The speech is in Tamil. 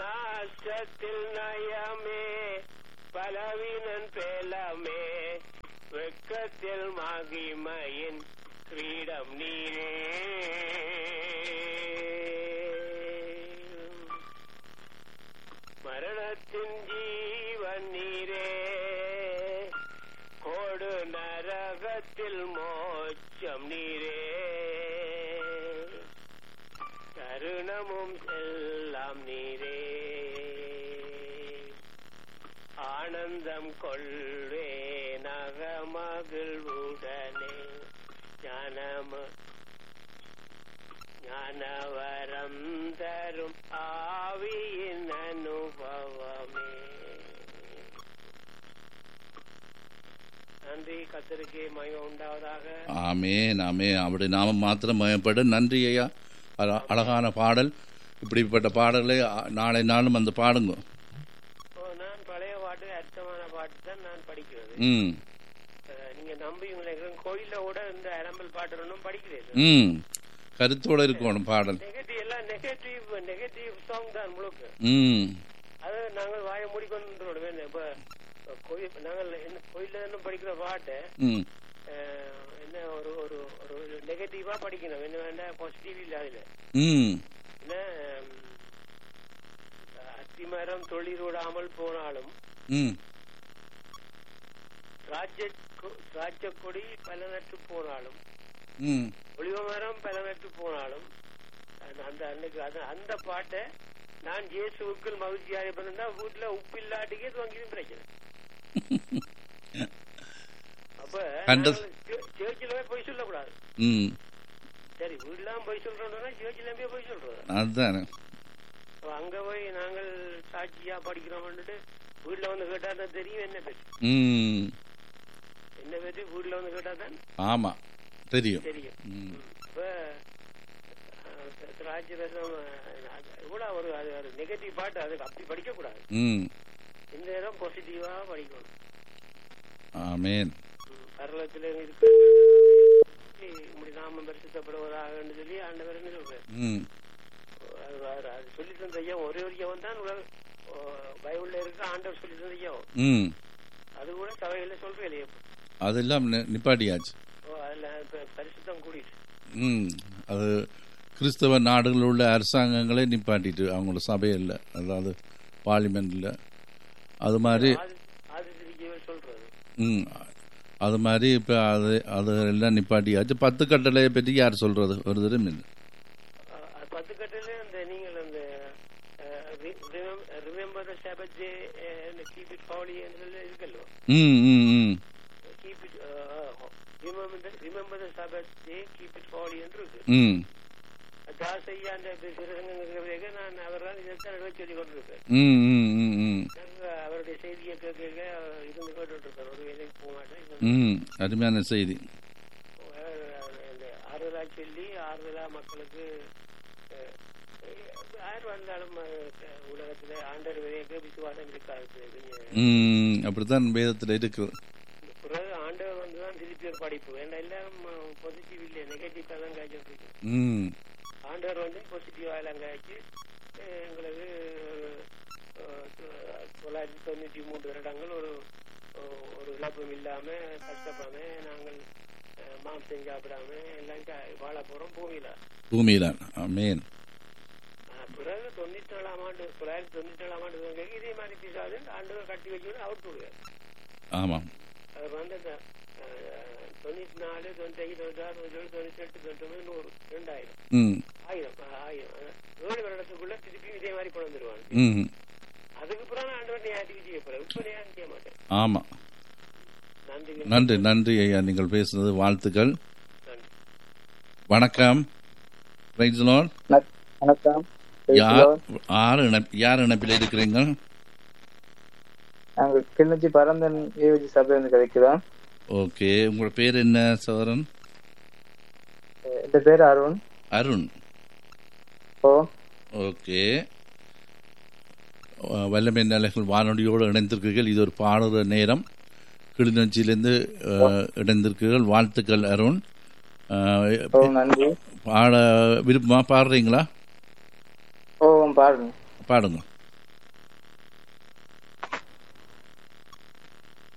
நாசத்தில் நயமே பலவீனன் பேலமே வெக்கத்தில் மகிமையின் கிரீடம் நீரே மரணத்தின் ஜீவன் நீரே கோடு நரகத்தில் மோட்சம் நீரே கருணமும் எல்லாம் நீரே ஆனந்தம் கொள்வே நகமகிழ்வுடனே ஞானம ஞானவரம் தரும் ஆவியின் அனுபவமே நன்றி கத்தருக்கு மயம் உண்டாவதாக ஆமேன் ஆமேன் அப்படி நாம மாத்திரம் மயப்படும் நன்றி ஐயா அழ- அழகான பாடல் இப்படிப்பட்ட பாடலை அ- நாளை நாளும் அந்த பாடுங்க ஓ, நான் பழைய பாட்டு அர்த்தமான பாட்டு தான் நான் படிக்கிறது ம் அஹ், நீங்க நம்புவீங்களே கோயில்ல கூட இந்த அரம்பல் பாட்டு ஒன்றும் படிக்கிறேன் ம் கருத்தோட இருக்கணும் பாடல் நெகட்டிவ் எல்லாம் நெகட்டிவ் நெகட்டிவ் சாங் தான் முழுக்க ம் அது நாங்கள் வாயை மூடிக்கொண்டு இப்ப கோயில் நாங்கள் என்ன கோயில்ல இருந்து படிக்கிற பாட்டை ம் அஹ், என்ன ஒரு ஒரு ஒரு நெகட்டிவா படிக்கணும் என்ன வேண்டாம் பாசிட்டிவ் இல்ல அதுல ம் என்ன உம், அத்திமரம் தொழிலூடாமல் போனாலும் ம் ராஜ்ய ராஜ்யக்கொடி பல நட்டு போனாலும் ம் ஒளிவ மரம் பல நட்டு போனாலும் அந்த- அந்த அன்னைக்கு அது- அந்த பாட்டை நான் இயேசுவுக்குள் மகிழ்ச்சியாக பண்ணா வீட்டுல உப்பு இல்லாட்டிக்கே துவங்கியும் பிரச்சனை அப்ப கண்டது. சேர்ச்சில போய் சொல்லக்கூடாது ம் சரி வீடுலாம் போய் சொல்றோம்னா சேர்ச்சில போய் சொல்றோம் அதுதானே அப்ப அங்க போய் நாங்கள் சாட்சியா படிக்கிறோம்னுட்டு வீட்டுல வந்து கேட்டா தான் தெரியும் என்ன பற்றி ம் என்ன பற்றி வீட்டுல வந்து கேட்டா தான் ஆமாம் தெரியும் தெரியும் ம் இப்ப ராஜ்யரசம் இவ்வளவு ஒரு அது ஒரு நெகட்டிவ் பாட்டு அதுக்கு அப்படி படிக்க கூடாது ம் இந்த நேரம் பாசிட்டிவா படிக்கணும் ஆமேன் ம், பரலோகத்துல இருக்கு இப்படி நாம பரிசுத்தப்படுவதாக சொல்லி ஆண்டவர் என்ன சொல்றாரு ம் அது அது- அது சொல்லி தந்த ஐயா ஒரே ஒரு ஐயாவும் தான் உலக ஓ, பைபிள்ல இருக்க ஆண்டவர் சொல்லி தந்த ஐயாவும் ம் அது கூட சபையில சொல்றேன் இல்லையா அதெல்லாம் நி- நிப்பாட்டியாச்சு ஓ, அதுல இப்ப பரிசுத்தம் கூடிட்டு ம் அது கிறிஸ்தவ நாடுகளில் உள்ள அரசாங்கங்களே நிப்பாட்டிட்டு அவங்களோட சபையில் அதாவது பார்லிமெண்ட்டில் அது மாதிரி ஆதி ஆதித்திரிக்கவர் சொல்றது ம் அது மாதிரி இப்போ அது அது எல்லாம் நிப்பாட்டியாச்சு பத்து கட்டளையை பற்றி யார் சொல்கிறது ஒரு தரம் இல்லை அஹ், அது பத்து கட்டில அந்த நீங்கள் அந்த remember the sabbath day keep it holy என்று இருக்கல்லோ hmm hmm hmm keep it remember the sabbath day keep it holy என்று இருக்கு ம் தாசையா அந்த சிறசங்க நான் அவர்தான் இதைத்தான் நடுவே சொல்லிக் கொண்டிருப்பேன் ம் ம் ம் ம் நாங்க அவருடைய செய்தியை கேட்க கேட்க இருந்து கேட்டுட்டு இருக்கேன் ஒரு வேலைக்கு போக மாட்டேன் ம் அருமையான செய்தி அந்த ஆறுதலா சொல்லி ஆறுதலா மக்களுக்கு அஹ், யார் வந்தாலும் அஹ், உலகத்துல ஆண்டர் விதைக்கு விசுவாசம் இருக்காது ம் அப்படித்தான் வேதத்தில் இருக்குது பிறகு ஆண்டவர் வந்துதான் திருப்பி ஒரு படிப்பு ஏன்னா எல்லாரும் பாசிட்டிவ் இல்லை நெகட்டிவ் தான் காய்ச்சிட்டு இருக்கு ம் ஆண்டவர் வந்து பாசிட்டிவா எல்லாம் காய்ச்சி அஹ், எங்களுக்கு அஹ், தொள்ளாயிரத்தி தொண்ணூத்தி மூன்று வருடங்கள் ஒரு ஒரு இழப்பும் இல்லாம கஷ்டப்படாம நாங்கள் அஹ், மாம்சம் சாப்பிடாம எல்லாம் கா- வாழ போறோம் பூமியில பூமியில் ஆமேன் ஆஹ், பிறகு தொண்ணூத்தி நாலாம் ஆண்டு தொள்ளாயிரத்தி தொண்ணூத்தி நாலாம் ஆண்டு துவங்கி இதே மாதிரி பிசாது ஆண்டுகள் கட்டி வச்சு அவுட் விடுவார் ஆமாம் அது வந்து அந்த அஹ், தொண்ணூத்தி நாலு தொண்ணூத்தி ஐந்து தொண்ணூத்தி ஆறு தொண்ணூத்தி ஏழு தொண்ணூத்தி எட்டு தொண்ணூத்தி ஒன்பது நூறு ரெண்டாயிரம் ம் ஆயிரம் ஆஹ், ஆயிரம் அஹ், ஏழு வருடத்துக்குள்ள திருப்பி இதே மாதிரி கொண்டு வந்துருவாங்க ம் அதுக்கு பிறகு ஆண்டவர் நியாயத்துக்கு செய்ய போறாரு இப்ப நியாயம் செய்ய மாட்டேன் ஆமாம் நன்றி நன்றி நன்றி ஐயா நீங்கள் பேசுனது வாழ்த்துக்கள் நன்றி வணக்கம் Praise the Lord. வணக்கம் யார் யார் இணைப்- யார் இணைப்பில் இருக்கிறீங்க நாங்க கிளிநொச்சி பரந்தன் ஏவிஜி சபையிலிருந்து கிடைக்கிறோம் ஓகே உங்களோட பேர் என்ன சோதரன் என் பேர் Arun Arun oh okay ah, வல்லமை நிலைகள் வானொலியோடு இணைந்திருக்கிறீர்கள் இது ஒரு பாடுற நேரம் கிளிநொச்சியிலிருந்து அஹ், இணைந்திருக்கிறீர்கள் வாழ்த்துக்கள் அருண் அஹ், ஓ நன்றி பாட விருப்பமா பாடுறீங்களா ஓ பாருங்க பாடுங்க